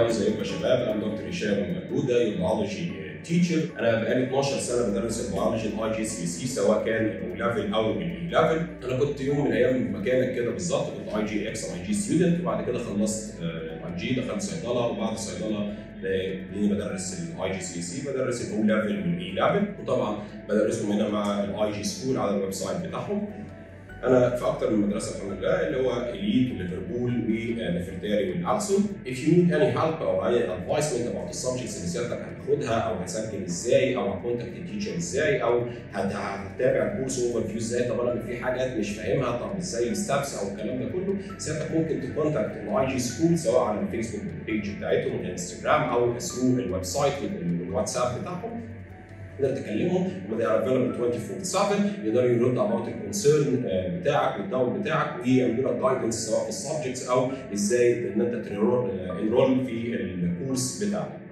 ازيكم يا شباب انا دكتور هشام جوده يوبيولوجي تيتشر انا بقالي 12 سنه بدرس البيولوجي الاي جي سي سي سواء كان الاو ليفل او الاي ليفل انا كنت يوم من الايام مكانك كده بالظبط كنت اي جي اكس اي جي ستودنت وبعد كده خلصت اي جي دخلت صيدله وبعد الصيدله لاني بدرس الاي جي سي سي بدرس الاو ليفل والاي ليفل وطبعا بدرسهم هنا مع الاي جي سكول على الويب سايت بتاعهم انا في اكتر من مدرسه الحمد لله اللي هو اليت وليفربول ونفرتاري والالسون if you need any help او اي advisement about the subjects اللي سيادتك هتاخدها او هتسجل ازاي او هتكونتاكت التيتشر ازاي او هتتابع الكورس اوفر فيو ازاي طب انا في حاجات مش فاهمها طب ازاي الستبس او الكلام ده كله سيادتك ممكن تكونتاكت الاي جي سكول سواء على الفيسبوك بيج بتاعتهم الانستجرام او ثرو الويب سايت والواتساب بتاعهم تقدر تكلمهم هم they are available 24/7 يقدروا يردوا about الكونسيرن بتاعك والدور بتاعك ويعملوا لك جايدنس سواء في السبجكتس او ازاي ان انت انرول في الكورس بتاعك.